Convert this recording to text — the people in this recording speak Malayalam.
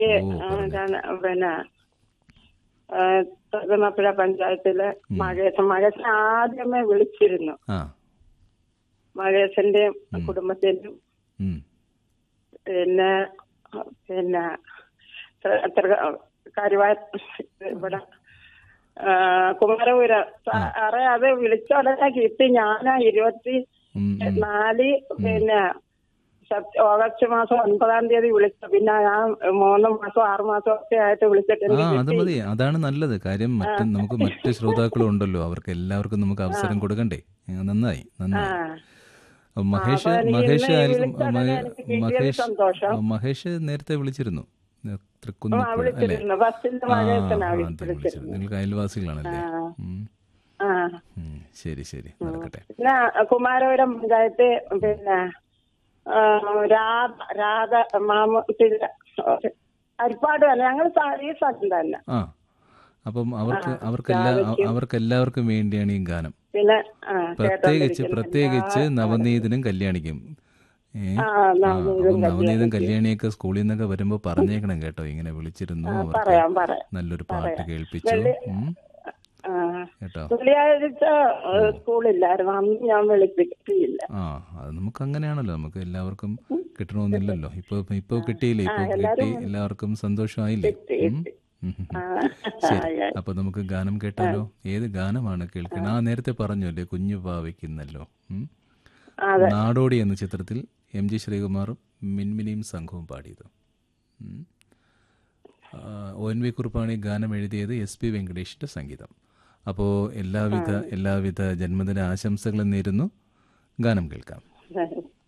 ഓ, ആ, പറഞ്ഞോ. ഇതാണ് പിന്നെ തകമപ്പുഴ പഞ്ചായത്തിലെ മകേശൻ മകേശൻ ആദ്യമേ വിളിച്ചിരുന്നു ആ മകേശന്റെയും കുടുംബത്തിന്റെയും ഉം. പിന്നെ പിന്നെ ത്ര- ത്ര- കരുവാ ഇവിടെ ആ, കുമാരപുരം സാറേ അത് വിളിച്ചോടനെ കിട്ടി ഞാനാ ഇരുപത്തി ഉം, ഉം. നാല് പിന്നെ സെപ്റ്റ- ഓഗസ്റ്റ് മാസം ഒൻപതാം തീയതി വിളിച്ചു പിന്നെ ഞാൻ മൂന്ന് മാസം ആറു മാസം ഒക്കെ ആയിട്ട് വിളിച്ചിട്ട് ആ എനിക്ക് അത് കിട്ടി. മതി അതാണ് നല്ലത് കാര്യം മറ്റ് നമുക്ക് മറ്റ് ശ്രോതാക്കളും ഉണ്ടല്ലോ അവർക്ക് എല്ലാവർക്കും നമുക്ക് അവസരം കൊടുക്കണ്ടേ ആ, നന്നായി ആ നന്നായി അപ്പൊ മഹേഷ് അപ്പൊ എനിക്ക് മഹേഷ് ഇന്ന് ആയിരിക്കും വിളിച്ചതിന് മഹേ- എനിക്ക് കിട്ടിയത് മഹേഷ് സന്തോഷം. ആ, മഹേഷ് നേരത്തെ വിളിച്ചിരുന്നു ആ, തൃക്കുന്നപ്പുഴ അല്ലേ വിളിച്ചിരുന്നു ഫസ്റ്റിന്റെ ആ മകേശനാ ആദ്യം വിളിച്ചത് വിളിച്ചിരുന്നു നിങ്ങൾക്ക് അയൽവാസികളാണല്ലേ ആ. ഉം. ആ ഉം. ശരി ശരി നടക്കട്ടെ പിന്നെ കുമാരപുരം പഞ്ചായത്ത് പിന്നെ ആ, രാധ രാധ മാമൂട്ടില്ല അരിപ്പാട് തന്നെ ഞങ്ങൾ ഈ സ്ഥലം തന്നെ ആ അപ്പം അവർക്ക് അവർക്കെല്ലാ അവർക്ക് എല്ലാവർക്കും വേണ്ടിയാണ് ഈ ഗാനം പിന്നെ ആ, പ്രത്യേകിച്ച് കേട്ടോണ്ടിരിക്കുന്നു. പ്രത്യേകിച്ച് നവനീതിനും കല്യാണിക്കും ഏ ആ, ആ, നവനീതും അപ്പം നവനീതും കല്യാണിയൊക്കെ സ്കൂളിൽ നിന്നൊക്കെ വരുമ്പോ പറഞ്ഞേക്കണം കേട്ടോ ഇങ്ങനെ വിളിച്ചിരുന്നു അവർക്ക് പറയാം പറയാം നല്ലൊരു പാട്ട് കേൾപ്പിച്ചു ഉം. ആ, കേട്ടോ വെള്ളിയാഴ്ച ഏ, സ്കൂളില്ലായിരുന്നു അന്ന് ഞാൻ വിളിപ്പിക്കില്ല ആ അത് നമുക്ക് അങ്ങനെയാണല്ലോ നമുക്ക് എല്ലാവർക്കും കിട്ടണമെന്നില്ലല്ലോ ഇപ്പൊ ഇപ്പൊ കിട്ടിയില്ലേ ഇപ്പൊ കിട്ടി എല്ലാവർക്കും സന്തോഷമായില്ലേ ഉം. ഉം, ഉം, ഉം. ശരി അപ്പൊ നമുക്ക് ഗാനം കേട്ടാലോ ഏത് ഗാനമാണ് കേൾക്കണം ആ നേരത്തെ പറഞ്ഞല്ലേ കുഞ്ഞു പാവയ്ക്കുന്നല്ലോ ഉം. നാടോടി എന്ന ചിത്രത്തിൽ എം ജി ശ്രീകുമാറും മിൻമിനിയും സംഘവും പാടിയത് ഉം. ആ, ഒ എൻ വി കുറുപ്പാണ് ഈ ഗാനം എഴുതിയത് എസ് പി വെങ്കടേഷിന്റെ സംഗീതം അപ്പോൾ എല്ലാവിധ എല്ലാവിധ ജന്മദിന ആശംസകളും നേരുന്നു ഗാനം കേൾക്കാം ആ.